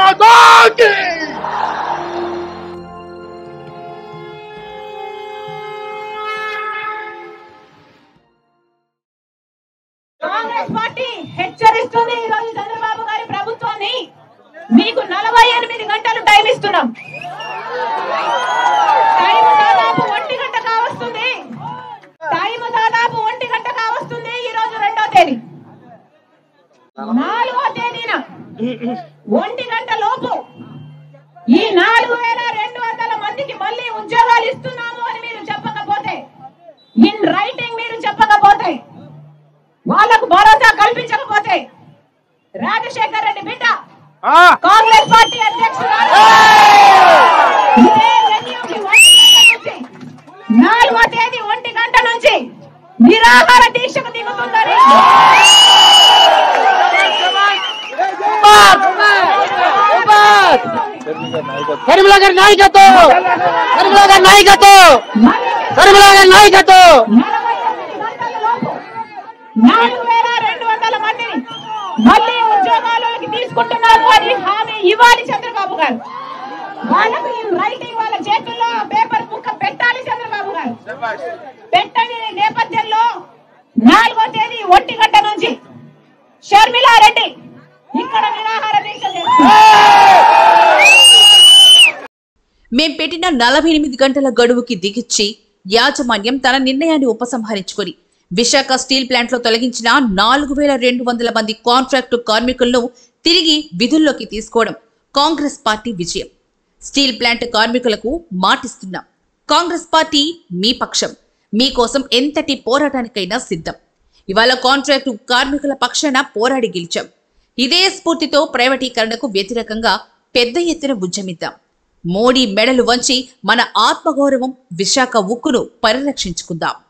माता की కాంగ్రెస్ పార్టీ హెచ్చరిస్తుంది ఈ రోజు చంద్రబాబు గారి ప్రభుత్వాన్ని మీకు నలభై ఎనిమిది గంటలు టైం ఇస్తున్నాం టైం దాదాపు ఒంటి గంట కావస్తుంది టైం దాదాపు ఒంటి గంట కావస్తుంది ఈ రోజు రెండో తేదీ నాలుగో తేదీన ఒంటి గంట లోపు ఈ నాలుగు వేల రెండు వందల మందికి మళ్ళీ ఉద్యోగాలు ఇస్తున్నాము అని మీరు చెప్పకపోతే ఇన్ రైటింగ్ మీరు చెప్పకపోతే వాళ్లకు భరోసా కల్పించకపోతే రాజశేఖర్ రెడ్డి బిడ్డ కాంగ్రెస్ పార్టీ అధ్యక్షురాలు ఇదే వెన్యూకి ఒంటి గంట నుంచి నాలుగో తేదీ ఒంటి గంట నుంచి నిరాహార దీక్షకు దిగుతుందని కరీంల గారి నాయకత్వం కరీంల గారి నాయకత్వం కరీంల గారి నాయకత్వం నలభై ఎనిమిది గంటల లోపు నాలుగు వేల రెండు వందల మందిని మళ్ళీ ఉద్యోగాలలోకి తీసుకుంటున్నారు అని హామీ ఇవ్వాలి చంద్రబాబు గారు వాళ్ళకు ఈ రైటింగ్ వాళ్ళ చేతుల్లో పేపర్ ముక్క పెట్టాలి చంద్రబాబు గారు పెట్టని నేపథ్యంలో నాలుగో తేదీ ఒంటి గంట నుంచి షర్మిలారెడ్డి ఇక్కడ నిరాహార దీక్ష చేస్తారు మేం పెట్టిన నలభై ఎనిమిది గంటల గడువుకి దిగిచ్చి యాజమాన్యం తన నిర్ణయాన్ని ఉపసంహరించుకొని విశాఖ స్టీల్ ప్లాంట్లో తొలగించిన నాలుగు వేల రెండు వందల మంది కాంట్రాక్టు కార్మికులను తిరిగి విధుల్లోకి తీసుకోవడం కాంగ్రెస్ పార్టీ విజయం స్టీల్ ప్లాంట్ కార్మికులకు మాటిస్తున్నాం కాంగ్రెస్ పార్టీ మీ పక్షం మీకోసం ఎంతటి పోరాటానికైనా సిద్ధం ఇవాళ కాంట్రాక్టు కార్మికుల పక్షాన పోరాడి గెలిచాం ఇదే స్ఫూర్తితో ప్రైవేటీకరణకు వ్యతిరేకంగా పెద్ద ఎత్తున ఉద్యమిద్దాం మోడీ మెడలు వంచి మన ఆత్మగౌరవం విశాఖ ఉక్కును పరిరక్షించుకుందాం